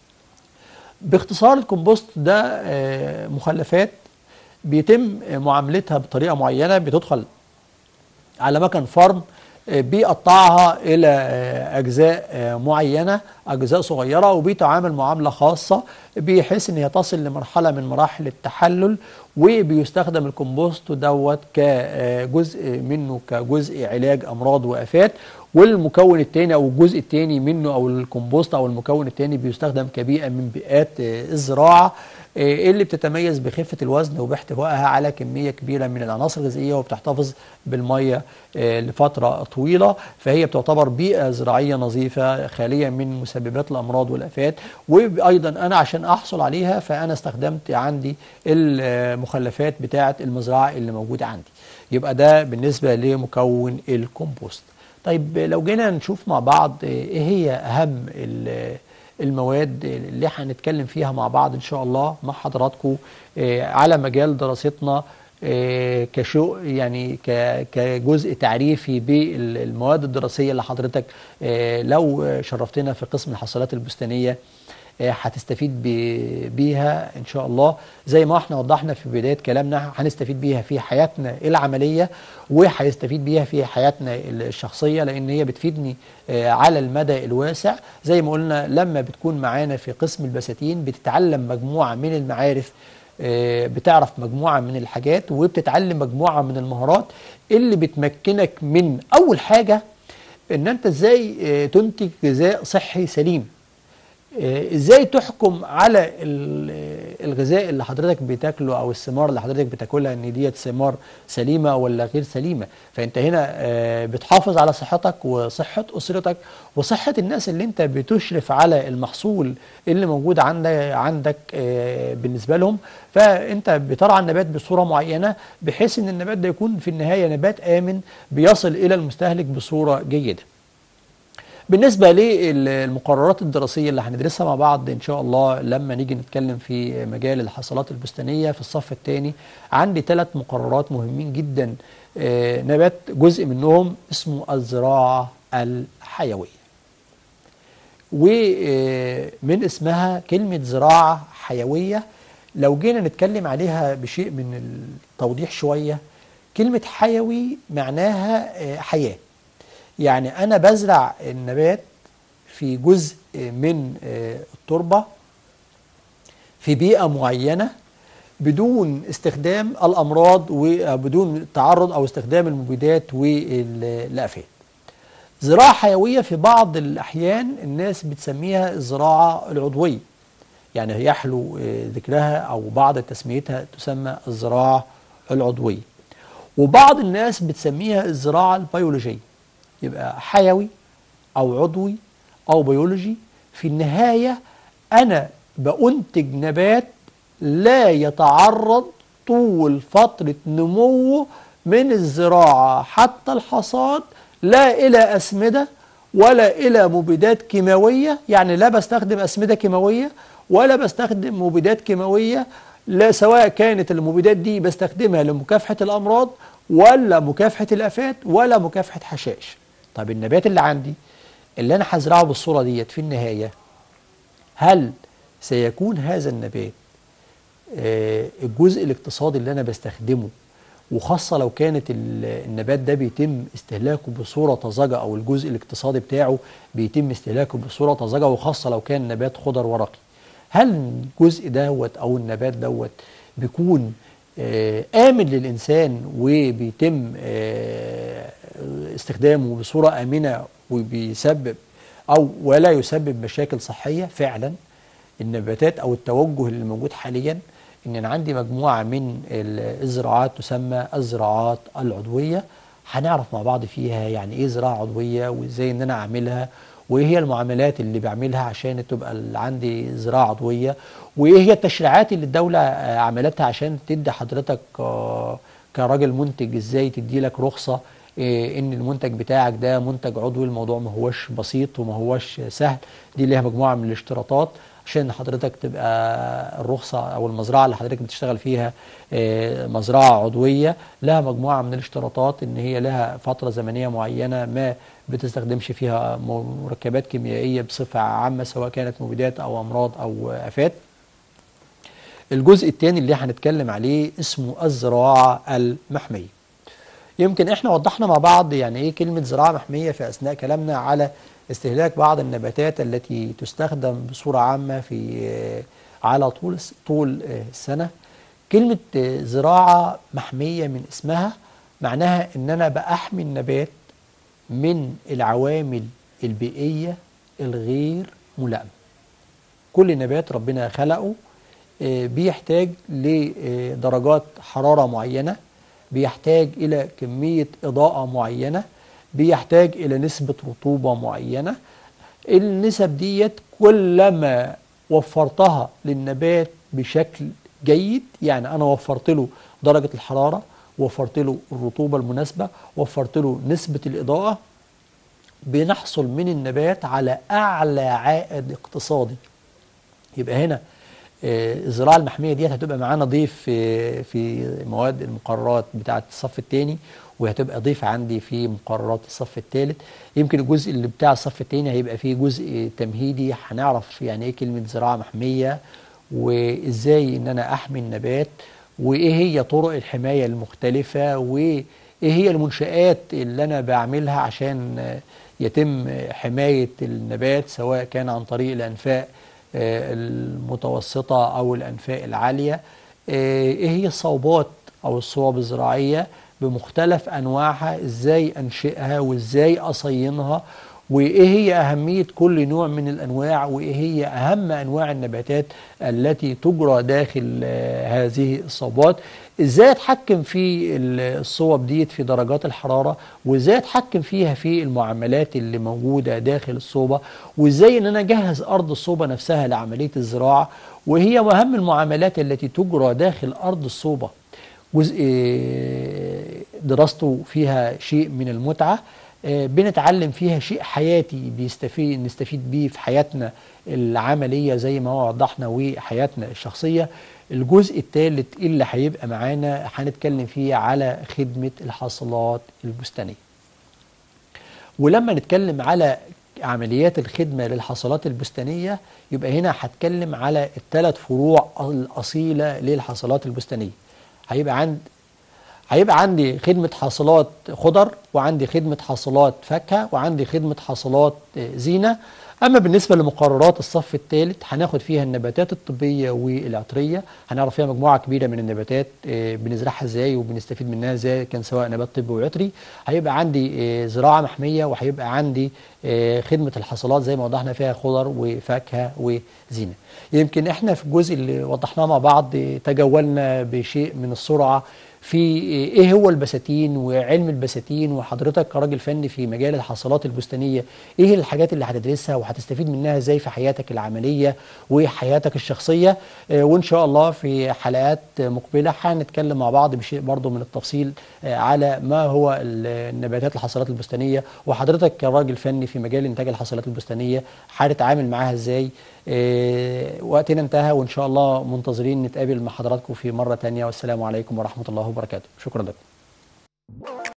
باختصار الكومبوست ده مخلفات بيتم معاملتها بطريقه معينه بتدخل على مكن فرم بيقطعها الى اجزاء معينه اجزاء صغيره وبيتعامل معامله خاصه بحيث ان هي تصل لمرحله من مراحل التحلل وبيستخدم الكمبوست دوت كجزء منه كجزء علاج امراض وافات والمكون الثاني او الجزء الثاني منه او الكمبوست او المكون الثاني بيستخدم كبيئه من بيئات الزراعه اللي بتتميز بخفه الوزن وباحتوائها على كميه كبيره من العناصر الغذائيه وبتحتفظ بالميه لفتره طويله فهي بتعتبر بيئه زراعيه نظيفه خاليه من مسببات الامراض والافات وايضا انا عشان احصل عليها فانا استخدمت عندي المخلفات بتاعه المزرعه اللي موجوده عندي يبقى ده بالنسبه لمكون الكومبوست طيب لو جينا نشوف مع بعض ايه هي اهم المواد اللي هنتكلم فيها مع بعض ان شاء الله مع حضراتكم على مجال دراستنا كشو يعني كجزء تعريفي بالمواد الدراسيه اللي حضرتك لو شرفتنا في قسم الحصلات البستانيه آه، هتستفيد ب- بيها ان شاء الله زي ما احنا وضحنا في بدايه كلامنا هنستفيد بيها في حياتنا العمليه وهيستفيد بيها في حياتنا الشخصيه لان هي بتفيدني آه، على المدى الواسع زي ما قلنا لما بتكون معانا في قسم البساتين بتتعلم مجموعه من المعارف آه، بتعرف مجموعه من الحاجات وبتتعلم مجموعه من المهارات اللي بتمكنك من اول حاجه ان انت ازاي آه، تنتج غذاء صحي سليم آه، ازاي تحكم على ال- آه، الغذاء اللي حضرتك بتاكله او الثمار اللي حضرتك بتاكلها ان ديت ثمار سليمه ولا غير سليمه فانت هنا آه، بتحافظ على صحتك وصحه اسرتك وصحه الناس اللي انت بتشرف على المحصول اللي موجود عندك عندك آه، بالنسبه لهم فانت بترعى النبات بصوره معينه بحيث ان النبات ده يكون في النهايه نبات امن بيصل الى المستهلك بصوره جيده بالنسبة للمقررات الدراسية اللي هندرسها مع بعض إن شاء الله لما نيجي نتكلم في مجال الحصلات البستانية في الصف الثاني عندي ثلاث مقررات مهمين جدا آه، نبات جزء منهم اسمه الزراعة الحيوية ومن اسمها كلمة زراعة حيوية لو جينا نتكلم عليها بشيء من التوضيح شوية كلمة حيوي معناها آه، حياة يعني أنا بزرع النبات في جزء من آه، التربة في بيئة معينة بدون استخدام الأمراض وبدون التعرض أو استخدام المبيدات والآفات زراعة حيوية في بعض الأحيان الناس بتسميها الزراعة العضوية يعني يحلو آه، ذكرها أو بعض تسميتها تسمى الزراعة العضوية وبعض الناس بتسميها الزراعة البيولوجية يبقى حيوي أو عضوي أو بيولوجي في النهاية أنا بأنتج نبات لا يتعرض طول فترة نموه من الزراعة حتى الحصاد لا إلى أسمدة ولا إلى مبيدات كيماوية يعني لا بستخدم أسمدة كيماوية ولا بستخدم مبيدات كيماوية لا سواء كانت المبيدات دي بستخدمها لمكافحة الأمراض ولا مكافحة الآفات ولا مكافحة حشائش طب النبات اللي عندي اللي أنا هزرعه بالصورة ديت في النهاية هل سيكون هذا النبات آه، الجزء الاقتصادي اللي أنا بستخدمه وخاصة لو كانت ال- النبات ده بيتم استهلاكه بصورة طازجة أو الجزء الاقتصادي بتاعه بيتم استهلاكه بصورة طازجة وخاصة لو كان نبات خضر ورقي هل الجزء دوت أو النبات دوت بيكون آه، آمن للإنسان وبيتم آه، استخدامه بصورة آمنة وبيسبب أو ولا يسبب مشاكل صحية فعلا النباتات أو التوجه اللي موجود حاليا ان انا عندي مجموعه من ال- الزراعات تسمى الزراعات العضويه هنعرف مع بعض فيها يعني ايه زراعه عضويه وازاي ان انا اعملها وايه هي المعاملات اللي بعملها عشان تبقى ال- عندي زراعه عضويه وايه هي التشريعات اللي الدوله آه، عملتها عشان تدي حضرتك آه، كراجل منتج ازاي تدي لك رخصه إيه ان المنتج بتاعك ده منتج عضوي الموضوع ما هوش بسيط وما هوش سهل دي ليها مجموعه من الاشتراطات عشان حضرتك تبقى الرخصة أو المزرعة اللي حضرتك بتشتغل فيها آه، مزرعة عضوية لها مجموعة من الاشتراطات إن هي لها فترة زمنية معينة ما بتستخدمش فيها مركبات كيميائية بصفة عامة سواء كانت مبيدات أو أمراض أو آفات الجزء الثاني اللي هنتكلم عليه اسمه الزراعة المحمية يمكن احنا وضحنا مع بعض يعني ايه كلمة زراعة محمية في أثناء كلامنا على استهلاك بعض النباتات التي تستخدم بصورة عامة في آه، على طول الس- طول آه، السنة كلمة آه، زراعة محمية من اسمها معناها ان انا بأحمي النبات من العوامل البيئية الغير ملائمة كل نبات ربنا خلقه آه، بيحتاج لدرجات حرارة معينة بيحتاج إلى كمية إضاءة معينة بيحتاج إلى نسبة رطوبة معينة النسب ديت كلما وفرتها للنبات بشكل جيد يعني أنا وفرت له درجة الحرارة وفرت له الرطوبة المناسبة وفرت له نسبة الإضاءة بنحصل من النبات على أعلى عائد اقتصادي يبقى هنا آه، الزراعه المحميه ديت هتبقى معانا ضيف في في مواد المقررات بتاعه الصف الثاني وهتبقى ضيف عندي في مقررات الصف الثالث يمكن الجزء اللي بتاع الصف الثاني هيبقى فيه جزء تمهيدي هنعرف يعني ايه كلمه زراعه محميه وازاي ان انا احمي النبات وايه هي طرق الحمايه المختلفه وايه هي المنشآت اللي انا بعملها عشان آه، يتم حمايه النبات سواء كان عن طريق الانفاق آه، المتوسطه او الانفاق العاليه آه، ايه هي الصوبات او الصوب الزراعيه بمختلف انواعها ازاي انشئها وازاي اصينها وايه هي اهميه كل نوع من الانواع وايه هي اهم انواع النباتات التي تجرى داخل آه، هذه الصوبات ازاي اتحكم في الصوب ديت في درجات الحراره وازاي اتحكم فيها في المعاملات اللي موجوده داخل الصوبه وازاي ان انا اجهز ارض الصوبه نفسها لعمليه الزراعه وهي اهم المعاملات التي تجرى داخل ارض الصوبه جزء آه، دراسته فيها شيء من المتعة آه، بنتعلم فيها شيء حياتي بيستفيد نستفيد بيه في حياتنا العملية زي ما هو وضحنا وحياتنا الشخصية الجزء الثالث اللي هيبقى معانا هنتكلم فيه على خدمة الحاصلات البستانية ولما نتكلم على عمليات الخدمة للحصلات البستانية يبقى هنا هتكلم على الثلاث فروع الأصيلة للحصلات البستانية هيبقى عند هيبقى عندي خدمة حاصلات خضر وعندي خدمة حاصلات فاكهة وعندي خدمة حاصلات آه، زينة أما بالنسبة لمقررات الصف الثالث هناخد فيها النباتات الطبية والعطرية هنعرف فيها مجموعة كبيرة من النباتات آه، بنزرعها ازاي وبنستفيد منها ازاي كان سواء نبات طبي وعطري هيبقى عندي آه، زراعة محمية وهيبقى عندي آه، خدمة الحصلات زي ما وضحنا فيها خضر وفاكهة وزينة يمكن احنا في الجزء اللي وضحناه مع بعض آه، تجولنا بشيء من السرعة في ايه هو البساتين وعلم البساتين وحضرتك كراجل فني في مجال الحصلات البستانيه ايه الحاجات اللي هتدرسها وهتستفيد منها ازاي في حياتك العمليه وحياتك الشخصيه آه، وان شاء الله في حلقات مقبله هنتكلم مع بعض بشيء برضو من التفصيل آه، على ما هو ال- النباتات الحصلات البستانيه وحضرتك كراجل فني في مجال انتاج الحصلات البستانيه هتتعامل معاها ازاي آه، وقتنا انتهى وان شاء الله منتظرين نتقابل مع حضراتكم في مره تانية والسلام عليكم ورحمه الله وبركاته شكرا لكم